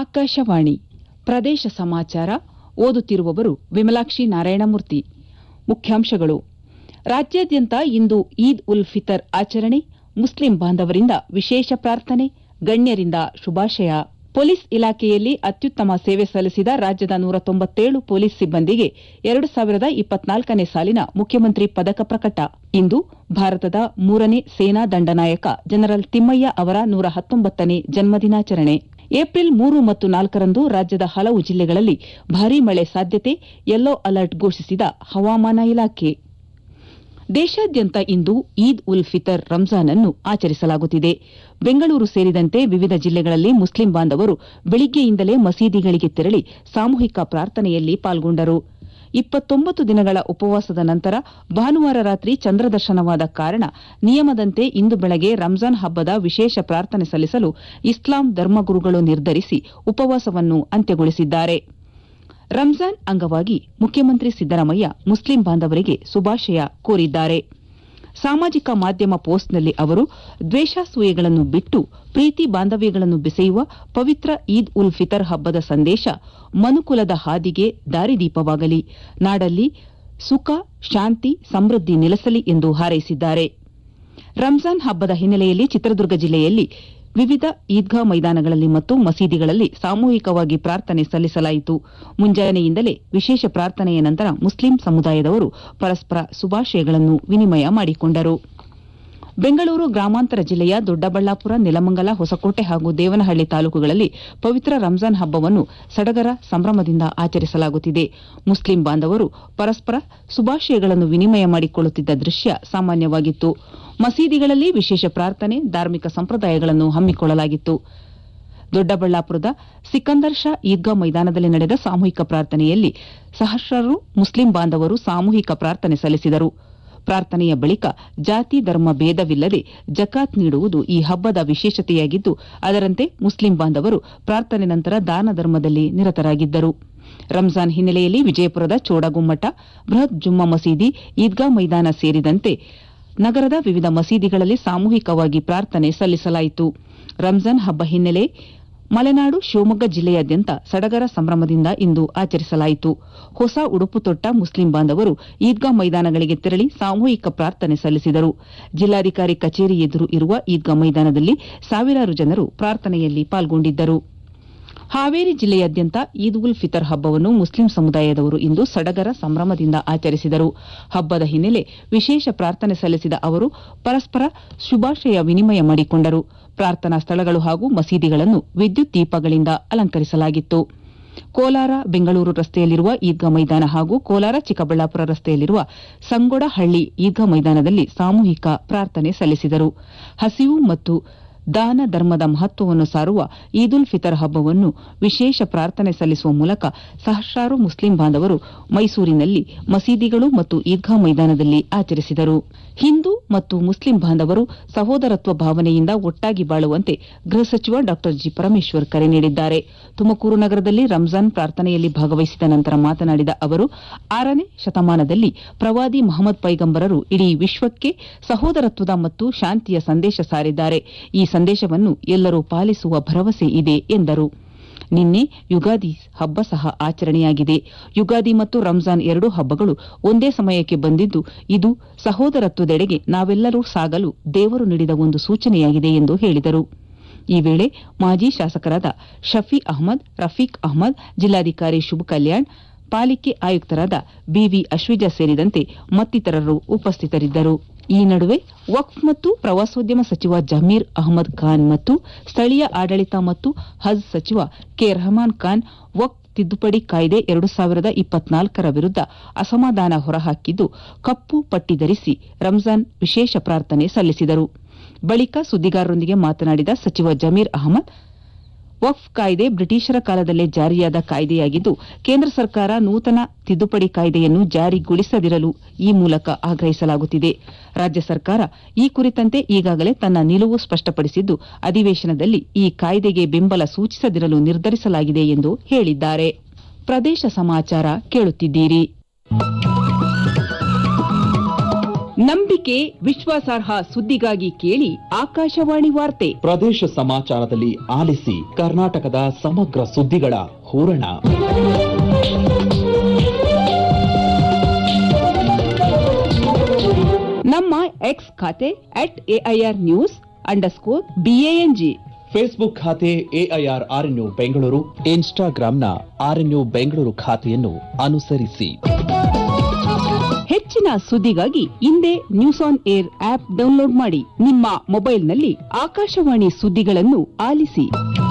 ಆಕಾಶವಾಣಿ ಪ್ರದೇಶ ಸಮಾಚಾರ ಓದುತ್ತಿರುವವರು ವಿಮಲಾಕ್ಷಿ ನಾರಾಯಣಮೂರ್ತಿ ಮುಖ್ಯಾಂಶಗಳು ರಾಜ್ಯಾದ್ಯಂತ ಇಂದು ಈದ್ ಉಲ್ ಫಿತರ್ ಆಚರಣೆ ಮುಸ್ಲಿಂ ಬಾಂಧವರಿಂದ ವಿಶೇಷ ಪ್ರಾರ್ಥನೆ ಗಣ್ಯರಿಂದ ಶುಭಾಶಯ ಪೊಲೀಸ್ ಇಲಾಖೆಯಲ್ಲಿ ಅತ್ಯುತ್ತಮ ಸೇವೆ ಸಲ್ಲಿಸಿದ ರಾಜ್ಯದ ನೂರ ತೊಂಬತ್ತೇಳು ಪೊಲೀಸ್ ಸಿಬ್ಬಂದಿಗೆ ಎರಡು ಸಾವಿರದ ಇಪ್ಪತ್ನಾಲ್ಕನೇ ಸಾಲಿನ ಮುಖ್ಯಮಂತ್ರಿ ಪದಕ ಪ್ರಕಟ ಇಂದು ಭಾರತದ ಮೂರನೇ ಸೇನಾ ದಂಡನಾಯಕ ಜನರಲ್ ತಿಮ್ಮಯ್ಯ ಅವರ ನೂರ ಹತ್ತೊಂಬತ್ತನೇ ಜನ್ಮದಿನಾಚರಣೆ ಏಪ್ರಿಲ್ ಮೂರು ಮತ್ತು ನಾಲ್ಕರಂದು ರಾಜ್ಯದ ಹಲವು ಜಿಲ್ಲೆಗಳಲ್ಲಿ ಭಾರೀ ಮಳೆ ಸಾಧ್ಯತೆ ಯೆಲ್ಲೋ ಅಲರ್ಟ್ ಘೋಷಿಸಿದ ಹವಾಮಾನ ಇಲಾಖೆ ದೇಶಾದ್ಯಂತ ಇಂದು ಈದ್ ಉಲ್ ಫಿತರ್ ರಂಜಾನ್ ಅನ್ನು ಆಚರಿಸಲಾಗುತ್ತಿದೆ ಬೆಂಗಳೂರು ಸೇರಿದಂತೆ ವಿವಿಧ ಜಿಲ್ಲೆಗಳಲ್ಲಿ ಮುಸ್ಲಿಂ ಬಾಂಧವರು ಬೆಳಿಗ್ಗೆಯಿಂದಲೇ ಮಸೀದಿಗಳಿಗೆ ತೆರಳಿ ಸಾಮೂಹಿಕ ಪ್ರಾರ್ಥನೆಯಲ್ಲಿ ಪಾಲ್ಗೊಂಡರು ಇಪ್ಪತ್ತೊಂಬತ್ತು ದಿನಗಳ ಉಪವಾಸದ ನಂತರ ಭಾನುವಾರ ರಾತ್ರಿ ಚಂದ್ರದರ್ಶನವಾದ ಕಾರಣ ನಿಯಮದಂತೆ ಇಂದು ಬೆಳಗ್ಗೆ ರಂಜಾನ್ ಹಬ್ಬದ ವಿಶೇಷ ಪ್ರಾರ್ಥನೆ ಸಲ್ಲಿಸಲು ಇಸ್ಲಾಂ ಧರ್ಮಗುರುಗಳು ನಿರ್ಧರಿಸಿ ಉಪವಾಸವನ್ನು ಅಂತ್ಯಗೊಳಿಸಿದ್ದಾರೆ ರಂಜಾನ್ ಅಂಗವಾಗಿ ಮುಖ್ಯಮಂತ್ರಿ ಸಿದ್ದರಾಮಯ್ಯ ಮುಸ್ಲಿಂ ಬಾಂಧವರಿಗೆ ಶುಭಾಶಯ ಕೋರಿದ್ದಾರೆ ಸಾಮಾಜಿಕ ಮಾಧ್ಯಮ ಪೋಸ್ಟ್ನಲ್ಲಿ ಅವರು ದ್ವೇಷಾಸೂಯೆಗಳನ್ನು ಬಿಟ್ಟು ಪ್ರೀತಿ ಬಾಂಧವ್ಯಗಳನ್ನು ಬೆಸೆಯುವ ಪವಿತ್ರ ಈದ್ ಉಲ್ ಫಿತರ್ ಹಬ್ಬದ ಸಂದೇಶ ಮನುಕುಲದ ಹಾದಿಗೆ ದಾರಿದೀಪವಾಗಲಿ ನಾಡಲ್ಲಿ ಸುಖ ಶಾಂತಿ ಸಮೃದ್ಧಿ ನೆಲೆಸಲಿ ಎಂದು ಹಾರೈಸಿದ್ದಾರೆ ರಂಜಾನ್ ಹಬ್ಬದ ಹಿನ್ನೆಲೆಯಲ್ಲಿ ಚಿತ್ರದುರ್ಗ ಜಿಲ್ಲೆಯಲ್ಲಿ ವಿವಿಧ ಈದ್ಗಾ ಮೈದಾನಗಳಲ್ಲಿ ಮತ್ತು ಮಸೀದಿಗಳಲ್ಲಿ ಸಾಮೂಹಿಕವಾಗಿ ಪ್ರಾರ್ಥನೆ ಸಲ್ಲಿಸಲಾಯಿತು ಮುಂಜಾನೆಯಿಂದಲೇ ವಿಶೇಷ ಪ್ರಾರ್ಥನೆಯ ನಂತರ ಮುಸ್ಲಿಂ ಸಮುದಾಯದವರು ಪರಸ್ಪರ ಶುಭಾಶಯಗಳನ್ನು ವಿನಿಮಯ ಮಾಡಿಕೊಂಡರು ಬೆಂಗಳೂರು ಗ್ರಾಮಾಂತರ ಜಿಲ್ಲೆಯ ದೊಡ್ಡಬಳ್ಳಾಪುರ ನೆಲಮಂಗಲ ಹೊಸಕೋಟೆ ಹಾಗೂ ದೇವನಹಳ್ಳಿ ತಾಲೂಕುಗಳಲ್ಲಿ ಪವಿತ್ರ ರಂಜಾನ್ ಹಬ್ಬವನ್ನು ಸಡಗರ ಸಂಭ್ರಮದಿಂದ ಆಚರಿಸಲಾಗುತ್ತಿದೆ ಮುಸ್ಲಿಂ ಬಾಂಧವರು ಪರಸ್ಪರ ಶುಭಾಶಯಗಳನ್ನು ವಿನಿಮಯ ಮಾಡಿಕೊಳ್ಳುತ್ತಿದ್ದ ದೃಶ್ಯ ಸಾಮಾನ್ಯವಾಗಿತ್ತು ಮಸೀದಿಗಳಲ್ಲಿ ವಿಶೇಷ ಪ್ರಾರ್ಥನೆ ಧಾರ್ಮಿಕ ಸಂಪ್ರದಾಯಗಳನ್ನು ಹಮ್ಮಿಕೊಳ್ಳಲಾಗಿತ್ತು ದೊಡ್ಡಬಳ್ಳಾಪುರದ ಸಿಕಂದರ್ ಶಾ ಈದ್ಗಾ ಮೈದಾನದಲ್ಲಿ ನಡೆದ ಸಾಮೂಹಿಕ ಪ್ರಾರ್ಥನೆಯಲ್ಲಿ ಸಹಸ್ರಾರು ಮುಸ್ಲಿಂ ಬಾಂಧವರು ಸಾಮೂಹಿಕ ಪ್ರಾರ್ಥನೆ ಸಲ್ಲಿಸಿದರು ಪ್ರಾರ್ಥನೆಯ ಬಳಿಕ ಜಾತಿ ಧರ್ಮ ಭೇದವಿಲ್ಲದೆ ಜಕಾತ್ ನೀಡುವುದು ಈ ಹಬ್ಬದ ವಿಶೇಷತೆಯಾಗಿದ್ದು ಅದರಂತೆ ಮುಸ್ಲಿಂ ಬಾಂಧವರು ಪ್ರಾರ್ಥನೆ ನಂತರ ದಾನ ಧರ್ಮದಲ್ಲಿ ನಿರತರಾಗಿದ್ದರು ರಂಜಾನ್ ಹಿನ್ನೆಲೆಯಲ್ಲಿ ವಿಜಯಪುರದ ಚೋಡಗುಮ್ಮಟ ಬೃಹತ್ ಜುಮ್ಮಾ ಮಸೀದಿ ಈದ್ಗಾ ಮೈದಾನ ಸೇರಿದಂತೆ ನಗರದ ವಿವಿಧ ಮಸೀದಿಗಳಲ್ಲಿ ಸಾಮೂಹಿಕವಾಗಿ ಪ್ರಾರ್ಥನೆ ಸಲ್ಲಿಸಲಾಯಿತು ರಂಜಾನ್ ಹಬ್ಬ ಹಿನ್ನೆಲೆ ಮಲೆನಾಡು ಶಿವಮೊಗ್ಗ ಜಿಲ್ಲೆಯಾದ್ಯಂತ ಸಡಗರ ಸಂಭ್ರಮದಿಂದ ಇಂದು ಆಚರಿಸಲಾಯಿತು ಹೊಸ ಉಡುಪು ತೊಟ್ಟ ಮುಸ್ಲಿಂ ಬಾಂಧವರು ಈದ್ಗಾ ಮೈದಾನಗಳಿಗೆ ತೆರಳಿ ಸಾಮೂಹಿಕ ಪ್ರಾರ್ಥನೆ ಸಲ್ಲಿಸಿದರು ಜಿಲ್ಲಾಧಿಕಾರಿ ಕಚೇರಿ ಎದುರು ಇರುವ ಈದ್ಗಾ ಮೈದಾನದಲ್ಲಿ ಸಾವಿರಾರು ಜನರು ಪ್ರಾರ್ಥನೆಯಲ್ಲಿ ಪಾಲ್ಗೊಂಡಿದ್ದರು ಹಾವೇರಿ ಜಿಲ್ಲೆಯಾದ್ಯಂತ ಈದ್ ಉಲ್ ಫಿತರ್ ಹಬ್ಬವನ್ನು ಮುಸ್ಲಿಂ ಸಮುದಾಯದವರು ಇಂದು ಸಡಗರ ಸಂಭ್ರಮದಿಂದ ಆಚರಿಸಿದರು ಹಬ್ಬದ ಹಿನ್ನೆಲೆ ವಿಶೇಷ ಪ್ರಾರ್ಥನೆ ಸಲ್ಲಿಸಿದ ಅವರು ಪರಸ್ಪರ ಶುಭಾಶಯ ವಿನಿಮಯ ಮಾಡಿಕೊಂಡರು ಪ್ರಾರ್ಥನಾ ಸ್ಥಳಗಳು ಹಾಗೂ ಮಸೀದಿಗಳನ್ನು ವಿದ್ಯುತ್ ದೀಪಗಳಿಂದ ಅಲಂಕರಿಸಲಾಗಿತ್ತು ಕೋಲಾರ ಬೆಂಗಳೂರು ರಸ್ತೆಯಲ್ಲಿರುವ ಈದ್ಗಾ ಮೈದಾನ ಹಾಗೂ ಕೋಲಾರ ಚಿಕ್ಕಬಳ್ಳಾಪುರ ರಸ್ತೆಯಲ್ಲಿರುವ ಸಂಗೊಡಹಳ್ಳಿ ಈದ್ಗಾ ಮೈದಾನದಲ್ಲಿ ಸಾಮೂಹಿಕ ಪ್ರಾರ್ಥನೆ ಸಲ್ಲಿಸಿದರು ಹಸಿವು ಮತ್ತು ದಾನ ಧರ್ಮದ ಮಹತ್ವವನ್ನು ಸಾರುವ ಈದ್ ಉಲ್ ಫಿತರ್ ಹಬ್ಬವನ್ನು ವಿಶೇಷ ಪ್ರಾರ್ಥನೆ ಸಲ್ಲಿಸುವ ಮೂಲಕ ಸಹಸ್ರಾರು ಮುಸ್ಲಿಂ ಬಾಂಧವರು ಮೈಸೂರಿನಲ್ಲಿ ಮಸೀದಿಗಳು ಮತ್ತು ಈದ್ಗಾ ಮೈದಾನದಲ್ಲಿ ಆಚರಿಸಿದರು ಹಿಂದೂ ಮತ್ತು ಮುಸ್ಲಿಂ ಬಾಂಧವರು ಸಹೋದರತ್ವ ಭಾವನೆಯಿಂದ ಒಟ್ಟಾಗಿ ಬಾಳುವಂತೆ ಗೃಹ ಸಚಿವ ಡಾ ಜಿ ಪರಮೇಶ್ವರ್ ಕರೆ ನೀಡಿದ್ದಾರೆ ತುಮಕೂರು ನಗರದಲ್ಲಿ ರಂಜಾನ್ ಪ್ರಾರ್ಥನೆಯಲ್ಲಿ ಭಾಗವಹಿಸಿದ ನಂತರ ಮಾತನಾಡಿದ ಅವರು ಆರನೇ ಶತಮಾನದಲ್ಲಿ ಪ್ರವಾದಿ ಮಹಮ್ಮದ್ ಪೈಗಂಬರರು ಇಡೀ ವಿಶ್ವಕ್ಕೆ ಸಹೋದರತ್ವದ ಮತ್ತು ಶಾಂತಿಯ ಸಂದೇಶ ಸಾರಿದ್ದಾರೆ ಈ ಸಂದೇಶವನ್ನು ಎಲ್ಲರೂ ಪಾಲಿಸುವ ಭರವಸೆ ಇದೆ ಎಂದರು ನಿನ್ನೆ ಯುಗಾದಿ ಹಬ್ಬ ಸಹ ಆಚರಣೆಯಾಗಿದೆ ಯುಗಾದಿ ಮತ್ತು ರಂಜಾನ್ ಎರಡೂ ಹಬ್ಬಗಳು ಒಂದೇ ಸಮಯಕ್ಕೆ ಬಂದಿದ್ದು ಇದು ಸಹೋದರತ್ವದೆಡೆಗೆ ನಾವೆಲ್ಲರೂ ಸಾಗಲು ದೇವರು ನೀಡಿದ ಒಂದು ಸೂಚನೆಯಾಗಿದೆ ಎಂದು ಹೇಳಿದರು ಈ ವೇಳೆ ಮಾಜಿ ಶಾಸಕರಾದ ಶಫಿ ಅಹಮದ್ ರಫೀಕ್ ಅಹಮದ್ ಜಿಲ್ಲಾಧಿಕಾರಿ ಶುಭ ಕಲ್ಯಾಣ್ ಪಾಲಿಕೆ ಆಯುಕ್ತರಾದ ಬಿವಿ ಅಶ್ವಿಜಾ ಸೇರಿದಂತೆ ಮತ್ತಿತರರು ಉಪಸ್ಥಿತರಿದ್ದರು ಈ ನಡುವೆ ವಕ್ಫ್ ಮತ್ತು ಪ್ರವಾಸೋದ್ಯಮ ಸಚಿವ ಜಮೀರ್ ಅಹಮದ್ ಖಾನ್ ಮತ್ತು ಸ್ಥಳೀಯ ಆಡಳಿತ ಮತ್ತು ಹಜ್ ಸಚಿವ ಕೆ ರೆಹಮಾನ್ ಖಾನ್ ವಕ್ಫ್ ತಿದ್ದುಪಡಿ ಕಾಯ್ದೆ ಎರಡು ಸಾವಿರದ ಇಪ್ಪತ್ನಾಲ್ಕರ ವಿರುದ್ದ ಅಸಮಾಧಾನ ಹೊರಹಾಕಿದ್ದು ಕಪ್ಪು ಪಟ್ಟಿ ಧರಿಸಿ ರಂಜಾನ್ ವಿಶೇಷ ಪ್ರಾರ್ಥನೆ ಸಲ್ಲಿಸಿದರು ಬಳಿಕ ಸುದ್ದಿಗಾರರೊಂದಿಗೆ ಮಾತನಾಡಿದ ಸಚಿವ ಜಮೀರ್ ಅಹಮದ್ ವಕ್ಫ್ ಕಾಯ್ದೆ ಬ್ರಿಟಿಷರ ಕಾಲದಲ್ಲೇ ಜಾರಿಯಾದ ಕಾಯ್ದೆಯಾಗಿದ್ದು ಕೇಂದ್ರ ಸರ್ಕಾರ ನೂತನ ತಿದ್ದುಪಡಿ ಕಾಯ್ದೆಯನ್ನು ಜಾರಿಗೊಳಿಸದಿರಲು ಈ ಮೂಲಕ ಆಗ್ರಹಿಸಲಾಗುತ್ತಿದೆ ರಾಜ್ಯ ಸರ್ಕಾರ ಈ ಕುರಿತಂತೆ ಈಗಾಗಲೇ ತನ್ನ ನಿಲುವು ಸ್ಪಷ್ಟಪಡಿಸಿದ್ದು ಅಧಿವೇಶನದಲ್ಲಿ ಈ ಕಾಯ್ದೆಗೆ ಬೆಂಬಲ ಸೂಚಿಸದಿರಲು ನಿರ್ಧರಿಸಲಾಗಿದೆ ಎಂದು ಹೇಳಿದ್ದಾರೆ ಪ್ರದೇಶ ಸಮಾಚಾರ ಕೇಳುತ್ತಿದ್ದೀರಿ ನಂಬಿಕೆ ವಿಶ್ವಾಸಾರ್ಹ ಸುದ್ದಿಗಾಗಿ ಕೇಳಿ ಆಕಾಶವಾಣಿ ವಾರ್ತೆ ಪ್ರದೇಶ ಸಮಾಚಾರದಲ್ಲಿ ಆಲಿಸಿ ಕರ್ನಾಟಕದ ಸಮಗ್ರ ಸುದ್ದಿಗಳ ಹೂರಣ ನಮ್ಮ ಎಕ್ಸ್ ಖಾತೆ at AIR news underscore BANG Facebook ಖಾತೆ ಎಐಆರ್ ಆರ್ಎನ್ಯು ಬೆಂಗಳೂರು ಇನ್ಸ್ಟಾಗ್ರಾಂನ ಆರ್ಎನ್ಯು ಬೆಂಗಳೂರು ಖಾತೆಯನ್ನು ಅನುಸರಿಸಿ ಹೆಚ್ಚಿನ ಸುದ್ದಿಗಾಗಿ ಹಿಂದೆ news on air app download ಮಾಡಿ ನಿಮ್ಮ ಮೊಬೈಲ್ನಲ್ಲಿ ಆಕಾಶವಾಣಿ ಸುದ್ದಿಗಳನ್ನು ಆಲಿಸಿ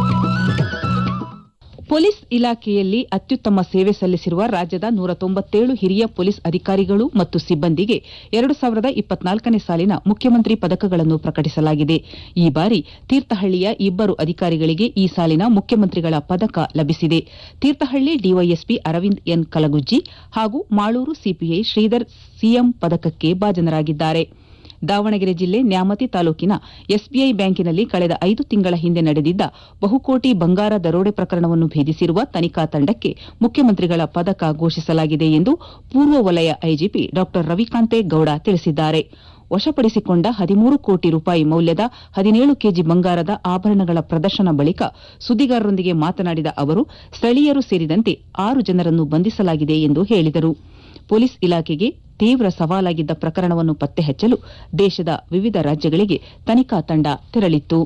ಪೊಲೀಸ್ ಇಲಾಖೆಯಲ್ಲಿ ಅತ್ಯುತ್ತಮ ಸೇವೆ ಸಲ್ಲಿಸಿರುವ ರಾಜ್ಯದ ನೂರ ತೊಂಬತ್ತೇಳು ಹಿರಿಯ ಪೊಲೀಸ್ ಅಧಿಕಾರಿಗಳು ಮತ್ತು ಸಿಬ್ಬಂದಿಗೆ ಎರಡು ಸಾವಿರದ ಇಪ್ಪತ್ನಾಲ್ಕನೇ ಸಾಲಿನ ಮುಖ್ಯಮಂತ್ರಿ ಪದಕಗಳನ್ನು ಪ್ರಕಟಿಸಲಾಗಿದೆ ಈ ಬಾರಿ ತೀರ್ಥಹಳ್ಳಿಯ ಇಬ್ಬರು ಅಧಿಕಾರಿಗಳಿಗೆ ಈ ಸಾಲಿನ ಮುಖ್ಯಮಂತ್ರಿಗಳ ಪದಕ ಲಭಿಸಿದೆ ತೀರ್ಥಹಳ್ಳಿ ಡಿವೈಎಸ್ಪಿ ಅರವಿಂದ್ ಎನ್ ಕಲಗುಜ್ಜಿ ಹಾಗೂ ಮಾಳೂರು ಸಿಪಿಐ ಶ್ರೀಧರ್ ಸಿಎಂ ಪದಕಕ್ಕೆ ಭಾಜನರಾಗಿದ್ದಾರೆ ದಾವಣಗೆರೆ ಜಿಲ್ಲೆ ನ್ಯಾಮತಿ ತಾಲೂಕಿನ ಎಸ್ಬಿಐ ಬ್ಯಾಂಕಿನಲ್ಲಿ ಕಳೆದ ಐದು ತಿಂಗಳ ಹಿಂದೆ ನಡೆದಿದ್ದ ಬಹುಕೋಟಿ ಬಂಗಾರ ದರೋಡೆ ಪ್ರಕರಣವನ್ನು ಭೇದಿಸಿರುವ ತನಿಖಾ ತಂಡಕ್ಕೆ ಮುಖ್ಯಮಂತ್ರಿಗಳ ಪದಕ ಘೋಷಿಸಲಾಗಿದೆ ಎಂದು ಪೂರ್ವ ವಲಯ ಐಜಿಪಿ ಡಾ ರವಿಕಾಂತೆ ಗೌಡ ತಿಳಿಸಿದ್ದಾರೆ ವಶಪಡಿಸಿಕೊಂಡ ಹದಿಮೂರು ಕೋಟಿ ರೂಪಾಯಿ ಮೌಲ್ಯದ ಹದಿನೇಳು ಕೆಜಿ ಬಂಗಾರದ ಆಭರಣಗಳ ಪ್ರದರ್ಶನ ಬಳಿಕ ಸುದ್ದಿಗಾರರೊಂದಿಗೆ ಮಾತನಾಡಿದ ಅವರು ಸ್ಥಳೀಯರು ಸೇರಿದಂತೆ ಆರು ಜನರನ್ನು ಬಂಧಿಸಲಾಗಿದೆ ಎಂದು ಹೇಳಿದರು ಪೊಲೀಸ್ ಇಲಾಖೆಗೆ ತೀವ್ರ ಸವಾಲಾಗಿದ್ದ ಪ್ರಕರಣವನ್ನು ಪತ್ತೆ ಹಚ್ಚಲು ದೇಶದ ವಿವಿಧ ರಾಜ್ಯಗಳಿಗೆ ತನಿಖಾ ತಂಡ ತೆರಳಿತ್ತು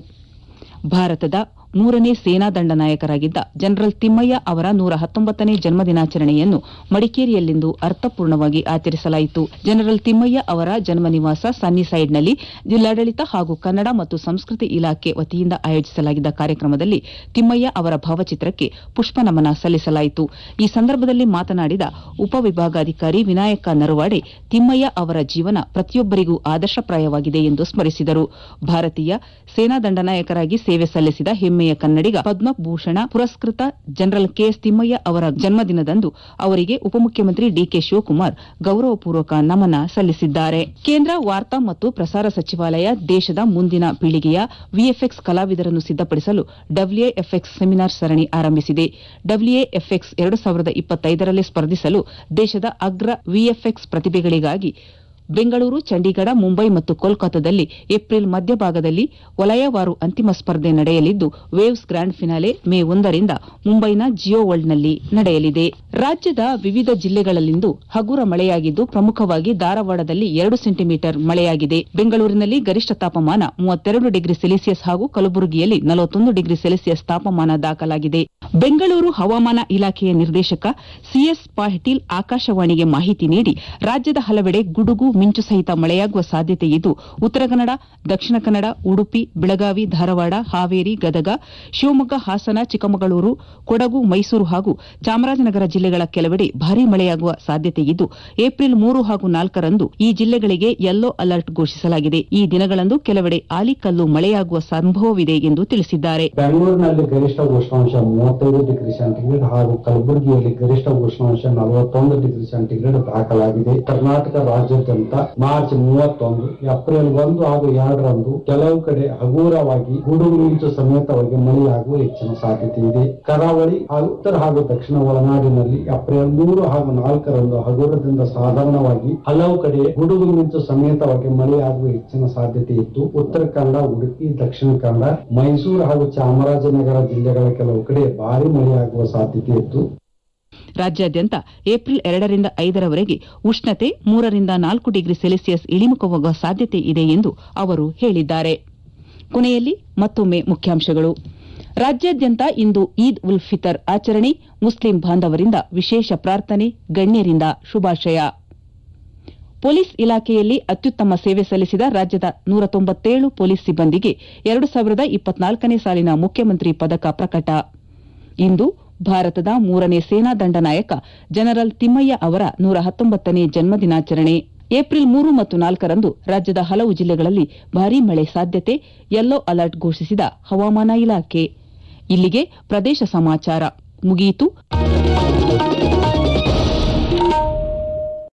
ಭಾರತದ ಮೂರನೇ ಸೇನಾ ದಂಡನಾಯಕರಾಗಿದ್ದ ಜನರಲ್ ತಿಮ್ಮಯ್ಯ ಅವರ ನೂರ ಹತ್ತೊಂಬತ್ತನೇ ಜನ್ಮದಿನಾಚರಣೆಯನ್ನು ಮಡಿಕೇರಿಯಲ್ಲಿಂದು ಅರ್ಥಪೂರ್ಣವಾಗಿ ಆಚರಿಸಲಾಯಿತು ಜನರಲ್ ತಿಮ್ಮಯ್ಯ ಅವರ ಜನ್ಮ ನಿವಾಸ ಸನ್ನಿಸೈಡ್ನಲ್ಲಿ ಜಿಲ್ಲಾಡಳಿತ ಹಾಗೂ ಕನ್ನಡ ಮತ್ತು ಸಂಸ್ಕೃತಿ ಇಲಾಖೆ ವತಿಯಿಂದ ಆಯೋಜಿಸಲಾಗಿದ್ದ ಕಾರ್ಯಕ್ರಮದಲ್ಲಿ ತಿಮ್ಮಯ್ಯ ಅವರ ಭಾವಚಿತ್ರಕ್ಕೆ ಪುಷ್ಪನಮನ ಸಲ್ಲಿಸಲಾಯಿತು ಈ ಸಂದರ್ಭದಲ್ಲಿ ಮಾತನಾಡಿದ ಉಪವಿಭಾಗಾಧಿಕಾರಿ ವಿನಾಯಕ ನರವಾಡೆ ತಿಮ್ಮಯ್ಯ ಅವರ ಜೀವನ ಪ್ರತಿಯೊಬ್ಬರಿಗೂ ಆದರ್ಶಪ್ರಾಯವಾಗಿದೆ ಎಂದು ಸ್ಮರಿಸಿದರು ಭಾರತೀಯ ಸೇನಾ ದಂಡನಾಯಕರಾಗಿ ಸೇವೆ ಸಲ್ಲಿಸಿದ ಹೆಮ್ಮೆಯ ಕನ್ನಡಿಗ ಪದ್ಮಭೂಷಣ ಪುರಸ್ಕೃತ ಜನರಲ್ ಕೆಎಸ್ ತಿಮ್ಮಯ್ಯ ಅವರ ಜನ್ಮದಿನದಂದು ಅವರಿಗೆ ಉಪಮುಖ್ಯಮಂತ್ರಿ ಡಿಕೆ ಶಿವಕುಮಾರ್ ಗೌರವಪೂರ್ವಕ ನಮನ ಸಲ್ಲಿಸಿದ್ದಾರೆ ಕೇಂದ್ರ ವಾರ್ತಾ ಮತ್ತು ಪ್ರಸಾರ ಸಚಿವಾಲಯ ದೇಶದ ಮುಂದಿನ ಪೀಳಿಗೆಯ ವಿಎಫ್ಎಕ್ಸ್ ಕಲಾವಿದರನ್ನು ಸಿದ್ದಪಡಿಸಲು ಡಬ್ಲ್ಯೂಎಫ್ಎಕ್ಸ್ ಸೆಮಿನಾರ್ ಸರಣಿ ಆರಂಭಿಸಿದೆ ಡಬ್ಲ್ಯೂಎಫ್ಎಕ್ಸ್ ಎರಡು ಸಾವಿರದ ಇಪ್ಪತ್ತೈದರಲ್ಲಿ ಸ್ಪರ್ಧಿಸಲು ದೇಶದ ಅಗ್ರ ವಿಎಫ್ಎಕ್ಸ್ ಪ್ರತಿಭೆಗಳಿಗಾಗಿ ಬೆಂಗಳೂರು ಚಂಡೀಗಢ ಮುಂಬೈ ಮತ್ತು ಕೋಲ್ಕತಾದಲ್ಲಿ ಏಪ್ರಿಲ್ ಮಧ್ಯಭಾಗದಲ್ಲಿ ವಲಯವಾರು ಅಂತಿಮ ಸ್ಪರ್ಧೆ ನಡೆಯಲಿದ್ದು ವೇವ್ಸ್ ಗ್ರ್ಯಾಂಡ್ ಫಿನಾಲೆ ಮೇ ಒಂದರಿಂದ ಮುಂಬೈನ ಜಿಯೋ ವರ್ಲ್ಡ್ನಲ್ಲಿ ನಡೆಯಲಿದೆ ರಾಜ್ಯದ ವಿವಿಧ ಜಿಲ್ಲೆಗಳಲ್ಲಿಂದು ಹಗುರ ಮಳೆಯಾಗಿದ್ದು ಪ್ರಮುಖವಾಗಿ ಧಾರವಾಡದಲ್ಲಿ ಎರಡು ಸೆಂಟಿಮೀಟರ್ ಮಳೆಯಾಗಿದೆ ಬೆಂಗಳೂರಿನಲ್ಲಿ ಗರಿಷ್ಠ ತಾಪಮಾನ ಮೂವತ್ತೆರಡು ಡಿಗ್ರಿ ಸೆಲ್ಸಿಯಸ್ ಹಾಗೂ ಕಲಬುರಗಿಯಲ್ಲಿ ನಲವತ್ತೊಂದು ಡಿಗ್ರಿ ಸೆಲ್ಸಿಯಸ್ ತಾಪಮಾನ ದಾಖಲಾಗಿದೆ ಬೆಂಗಳೂರು ಹವಾಮಾನ ಇಲಾಖೆಯ ನಿರ್ದೇಶಕ ಸಿಎಸ್ ಪಾಟೀಲ್ ಆಕಾಶವಾಣಿಗೆ ಮಾಹಿತಿ ನೀಡಿ ರಾಜ್ಯದ ಹಲವೆಡೆ ಗುಡುಗು ಮಿಂಚು ಸಹಿತ ಮಳೆಯಾಗುವ ಸಾಧ್ಯತೆ ಇದ್ದು ಉತ್ತರ ಕನ್ನಡ ದಕ್ಷಿಣ ಕನ್ನಡ ಉಡುಪಿ ಬೆಳಗಾವಿ ಧಾರವಾಡ ಹಾವೇರಿ ಗದಗ ಶಿವಮೊಗ್ಗ ಹಾಸನ ಚಿಕ್ಕಮಗಳೂರು ಕೊಡಗು ಮೈಸೂರು ಹಾಗೂ ಚಾಮರಾಜನಗರ ಜಿಲ್ಲೆಗಳ ಕೆಲವೆಡೆ ಭಾರೀ ಮಳೆಯಾಗುವ ಸಾಧ್ಯತೆ ಇದ್ದು ಏಪ್ರಿಲ್ ಮೂರು ಹಾಗೂ ನಾಲ್ಕರಂದು ಈ ಜಿಲ್ಲೆಗಳಿಗೆ ಯೆಲ್ಲೋ ಅಲರ್ಟ್ ಘೋಷಿಸಲಾಗಿದೆ ಈ ದಿನಗಳಂದು ಕೆಲವೆಡೆ ಆಲಿಕಲ್ಲು ಮಳೆಯಾಗುವ ಸಂಭವವಿದೆ ಎಂದು ತಿಳಿಸಿದ್ದಾರೆ ಬೆಂಗಳೂರಿನಲ್ಲಿ ಗರಿಷ್ಠ ಉಷ್ಣಾಂಶ ಮೂವತ್ತೈದು ಡಿಗ್ರಿ ಸೆಂಟಿಗ್ರೇಡ್ ಹಾಗೂ ಕಲಬುರಗಿಯಲ್ಲಿ ಗರಿಷ್ಠ ಉಷ್ಣಾಂಶ ನಲವತ್ತೊಂದು ಡಿಗ್ರಿ ಸೆಂಟಿಗ್ರೇಡ್ ದಾಖಲಾಗಿದೆ ಕರ್ನಾಟಕ ರಾಜ್ಯಾದ್ಯಂತ ಮಾರ್ಚ್ ಮೂವತ್ತೊಂದು ಏಪ್ರಿಲ್ ಒಂದು ಹಾಗೂ ಎರಡರಂದು ಕೆಲವು ಕಡೆ ಹಗುರವಾಗಿ ಗುಡುಗು ಮಿಂಚು ಸಮೇತವಾಗಿ ಮಳೆಯಾಗುವ ಹೆಚ್ಚಿನ ಸಾಧ್ಯತೆ ಇದೆ ಕರಾವಳಿ ಹಾಗೂ ಉತ್ತರ ಹಾಗೂ ದಕ್ಷಿಣ ಒಳನಾಡಿನಲ್ಲಿ ಏಪ್ರಿಲ್ ಮೂರು ಹಾಗೂ ನಾಲ್ಕರಂದು ಹಗುರದಿಂದ ಸಾಧಾರಣವಾಗಿ ಹಲವು ಕಡೆ ಗುಡುಗು ಮಿಂಚು ಸಮೇತವಾಗಿ ಮಳೆಯಾಗುವ ಹೆಚ್ಚಿನ ಸಾಧ್ಯತೆ ಇತ್ತು ಉತ್ತರ ಕನ್ನಡ ಉಡುಪಿ ದಕ್ಷಿಣ ಕನ್ನಡ ಮೈಸೂರು ಹಾಗೂ ಚಾಮರಾಜನಗರ ಜಿಲ್ಲೆಗಳ ಕೆಲವು ಕಡೆ ಭಾರಿ ಮಳೆಯಾಗುವ ಸಾಧ್ಯತೆ ಇತ್ತು ರಾಜ್ಯಾದ್ಯಂತ ಏಪ್ರಿಲ್ ಎರಡರಿಂದ ಐದರವರೆಗೆ ಉಷ್ಣತೆ ಮೂರರಿಂದ ನಾಲ್ಕು ಡಿಗ್ರಿ ಸೆಲ್ಸಿಯಸ್ ಇಳಿಮುಖವಾಗುವ ಸಾಧ್ಯತೆ ಇದೆ ಎಂದು ಅವರು ಹೇಳಿದ್ದಾರೆ ಕೊನೆಯಲ್ಲಿ ಮತ್ತೊಮ್ಮೆ ಮುಖ್ಯಾಂಶಗಳು ರಾಜ್ಯಾದ್ಯಂತ ಇಂದು ಈದ್ ಉಲ್ ಫಿತರ್ ಆಚರಣೆ ಮುಸ್ಲಿಂ ಬಾಂಧವರಿಂದ ವಿಶೇಷ ಪ್ರಾರ್ಥನೆ ಗಣ್ಯರಿಂದ ಶುಭಾಶಯ ಪೊಲೀಸ್ ಇಲಾಖೆಯಲ್ಲಿ ಅತ್ಯುತ್ತಮ ಸೇವೆ ಸಲ್ಲಿಸಿದ ರಾಜ್ಯದ ನೂರ ತೊಂಬತ್ತೇಳು ಪೊಲೀಸ್ ಸಿಬ್ಬಂದಿಗೆ ಎರಡು ಸಾವಿರದ ಇಪ್ಪತ್ನಾಲ್ಕನೇ ಸಾಲಿನ ಮುಖ್ಯಮಂತ್ರಿ ಪದಕ ಪ್ರಕಟ ಇಂದು ಭಾರತದ ಮೂರನೇ ಸೇನಾ ದಂಡನಾಯಕ ಜನರಲ್ ತಿಮ್ಮಯ್ಯ ಅವರ ನೂರ ಹತ್ತೊಂಬತ್ತನೇ ಜನ್ಮದಿನಾಚರಣೆ ಏಪ್ರಿಲ್ ಮೂರು ಮತ್ತು ನಾಲ್ಕರಂದು ರಾಜ್ಯದ ಹಲವು ಜಿಲ್ಲೆಗಳಲ್ಲಿ ಭಾರೀ ಮಳೆ ಸಾಧ್ಯತೆ ಯೆಲ್ಲೋ ಅಲರ್ಟ್ ಘೋಷಿಸಿದ ಹವಾಮಾನ ಇಲಾಖೆ ಇಲ್ಲಿಗೆ ಪ್ರದೇಶ ಸಮಾಚಾರ ಮುಗಿಯಿತು